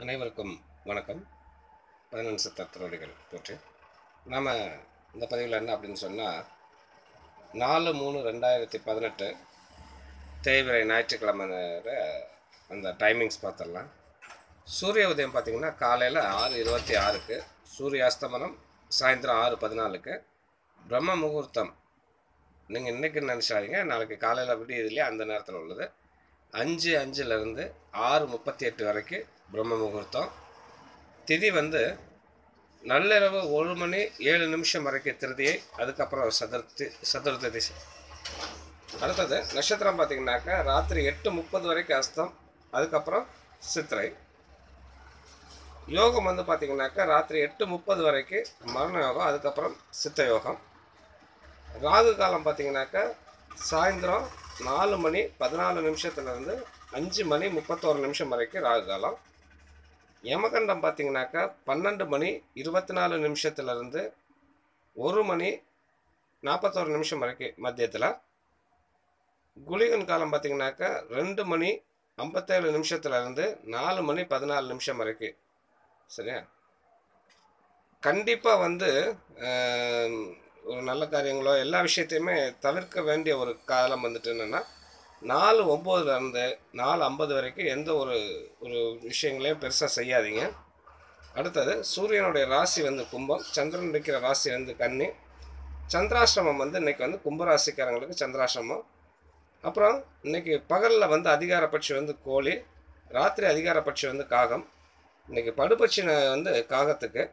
அனைவருக்கும் வணக்கம் பதினெண்டு சித்தத்திரோடிகள் போற்றி நாம் இந்த பதிவில் என்ன அப்படின்னு சொன்னால் நாலு மூணு ரெண்டாயிரத்தி பதினெட்டு தேய்விரை ஞாயிற்றுக்கிழமை அந்த டைமிங்ஸ் பார்த்துடலாம் சூரிய உதயம் பார்த்திங்கன்னா காலையில் ஆறு இருபத்தி ஆறுக்கு சூரிய அஸ்தமனம் சாயந்தரம் ஆறு பதினாலுக்கு பிரம்ம முகூர்த்தம் நீங்கள் இன்றைக்கி நினச்சாதீங்க நாளைக்கு காலையில் விடியதுலேயே அந்த நேரத்தில் உள்ளது அஞ்சு அஞ்சுலேருந்து ஆறு முப்பத்தி எட்டு வரைக்கும் பிரம்ம முகூர்த்தம் திதி வந்து நள்ளிரவு ஒரு மணி ஏழு நிமிஷம் வரைக்கும் திருதியை அதுக்கப்புறம் சதுர்த்தி சதுர்த்தி திசை அடுத்தது நட்சத்திரம் பார்த்தீங்கன்னாக்கா ராத்திரி எட்டு முப்பது வரைக்கும் அஸ்தம் அதுக்கப்புறம் சித்திரை யோகம் வந்து பார்த்தீங்கன்னாக்கா ராத்திரி எட்டு முப்பது வரைக்கும் மரண யோகம் அதுக்கப்புறம் சித்த யோகம் ராகு காலம் பார்த்தீங்கன்னாக்கா சாயந்தரம் நாலு மணி பதினாலு நிமிஷத்துலேருந்து அஞ்சு மணி முப்பத்தோரு நிமிஷம் வரைக்கும் ராகு காலம் யமகண்டம் பார்த்தீங்கன்னாக்கா பன்னெண்டு மணி இருபத்தி நாலு நிமிஷத்துலேருந்து ஒரு மணி நாற்பத்தோரு நிமிஷம் வரைக்கும் மத்தியத்தில் குளிகன் காலம் பார்த்தீங்கன்னாக்கா ரெண்டு மணி ஐம்பத்தேழு நிமிஷத்துலேருந்து நாலு மணி பதினாலு நிமிஷம் வரைக்கும் சரியா கண்டிப்பாக வந்து ஆம், ஒரு நல்ல காரியங்களோ எல்லா விஷயத்தையுமே தவிர்க்க வேண்டிய ஒரு காலம் வந்துட்டு என்னென்னா நாலு ஒம்போதுலேருந்து நாலு ஐம்பது வரைக்கும் எந்த ஒரு ஒரு விஷயங்களையும் பெருசாக செய்யாதீங்க அடுத்தது சூரியனுடைய ராசி வந்து கும்பம் சந்திரன் இருக்கிற ராசி வந்து கன்னி சந்திராசிரமம் வந்து இன்னைக்கு வந்து கும்பராசிக்காரங்களுக்கு சந்திராசிரமம் அப்புறம் இன்னைக்கு பகலில் வந்து அதிகாரப்பட்சி வந்து கோழி ராத்திரி அதிகாரப்பட்சி வந்து காகம் இன்னைக்கு படுபட்சி ந- வந்து காகத்துக்கு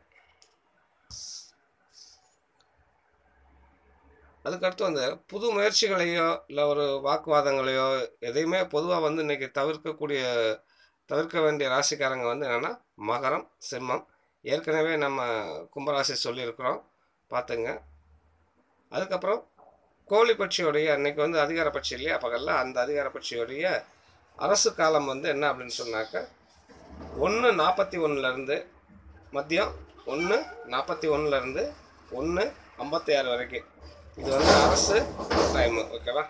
அதுக்கடுத்து வந்து புது முயற்சிகளையோ இல்லை ஒரு வாக்குவாதங்களையோ எதையுமே பொதுவாக வந்து இன்னைக்கு தவிர்க்கக்கூடிய தவிர்க்க வேண்டிய ராசிக்காரங்க வந்து என்னென்னா மகரம் சிம்மம் ஏற்கனவே நம்ம கும்பராசி சொல்லியிருக்கிறோம் பார்த்துங்க அதுக்கப்புறம் கோழி பட்சியோடைய அன்னைக்கு வந்து அதிகார பட்சி இல்லையா பகலில் அந்த அதிகார பட்சியோடைய அரசு காலம் வந்து என்ன அப்படின்னு சொன்னாக்க ஒன்று நாற்பத்தி ஒன்றுலேருந்து மதியம் ஒன்று நாற்பத்தி ஒன்றுலேருந்து ஒன்று ஐம்பத்தி ஆறு வரைக்கும் இது வந்து அரசு டைமு ஓகேவா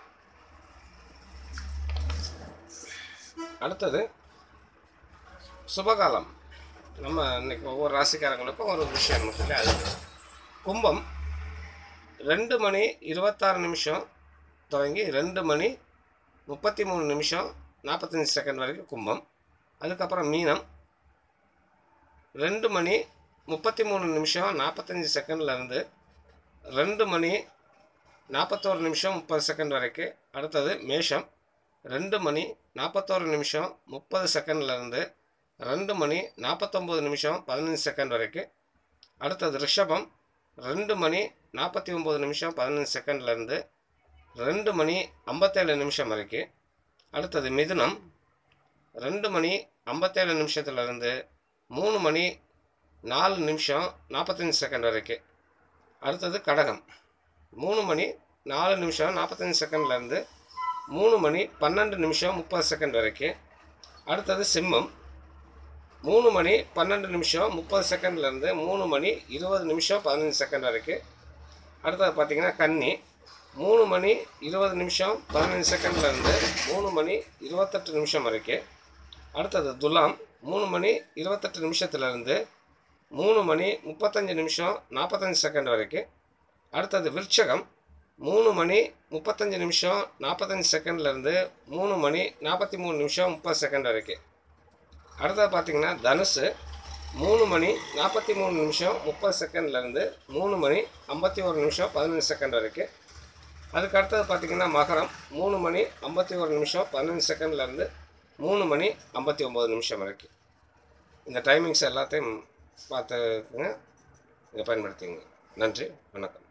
அடுத்தது சுபகாலம் நம்ம இன்னைக்கு ஒவ்வொரு ராசிக்காரங்களுக்கும் ஒரு விஷயம் நம்ம சொல்லி அது கும்பம் ரெண்டு மணி இருபத்தாறு நிமிஷம் தொடங்கி ரெண்டு மணி முப்பத்தி மூணு நிமிஷம் நாற்பத்தஞ்சு செகண்ட் வரைக்கும் கும்பம் அதுக்கப்புறம் மீனம் ரெண்டு மணி முப்பத்தி மூணு நிமிஷம் நாற்பத்தஞ்சு செகண்ட்லேருந்து ரெண்டு மணி நாற்பத்தோரு நிமிஷம் முப்பது செகண்ட் வரைக்கும் அடுத்தது மேஷம் ரெண்டு மணி நாற்பத்தோரு நிமிஷம் முப்பது செகண்ட்லேருந்து ரெண்டு மணி நாற்பத்தொம்போது நிமிஷம் பதினஞ்சு செகண்ட் வரைக்கும் அடுத்தது ரிஷபம் ரெண்டு மணி நாற்பத்தி ஒம்பது நிமிஷம் பதினஞ்சு செகண்ட்லேருந்து ரெண்டு மணி ஐம்பத்தேழு நிமிஷம் வரைக்கும் அடுத்தது மிதுனம் ரெண்டு மணி ஐம்பத்தேழு நிமிஷத்துலேருந்து மூணு மணி நாலு நிமிஷம் நாற்பத்தஞ்சு செகண்ட் வரைக்கும் அடுத்தது கடகம் மூணு மணி நாலு நிமிஷம் நாற்பத்தஞ்சு செகண்ட்லேருந்து மூணு மணி பன்னெண்டு நிமிஷம் முப்பது செகண்ட் வரைக்கும் அடுத்தது சிம்மம் மூணு மணி பன்னெண்டு நிமிஷம் முப்பது செகண்ட்லேருந்து மூணு மணி இருபது நிமிஷம் பதினஞ்சு செகண்ட் வரைக்கும் அடுத்தது பார்த்தீங்கன்னா கன்னி மூணு மணி இருபது நிமிஷம் பதினஞ்சு செகண்ட்லேருந்து மூணு மணி இருபத்தெட்டு நிமிஷம் வரைக்கும் அடுத்தது துலாம் மூணு மணி இருபத்தெட்டு நிமிஷத்துலேருந்து மூணு மணி முப்பத்தஞ்சு நிமிஷம் நாற்பத்தஞ்சு செகண்ட் வரைக்கும் அடுத்தது விருச்சகம் மூணு மணி முப்பத்தஞ்சு நிமிஷம் நாற்பத்தஞ்சு செகண்ட்லேருந்து மூணு மணி நாற்பத்தி மூணு நிமிஷம் முப்பது செகண்ட் வரைக்கும் அடுத்தது பார்த்தீங்கன்னா தனுசு மூணு மணி நாற்பத்தி மூணு நிமிஷம் முப்பது செகண்ட்லேருந்து மூணு மணி ஐம்பத்தி ஒரு நிமிஷம் பதினஞ்சு செகண்ட் வரைக்கும் அதுக்கு அடுத்தது பார்த்தீங்கன்னா மகரம் மூணு மணி ஐம்பத்தி ஒரு நிமிஷம் பதினஞ்சு செகண்ட்லேருந்து மூணு மணி ஐம்பத்தி ஒம்பது நிமிஷம் வரைக்கும் இந்த டைமிங்ஸ் எல்லாத்தையும் பார்த்துக்குங்க இதை பயன்படுத்திங்க நன்றி வணக்கம்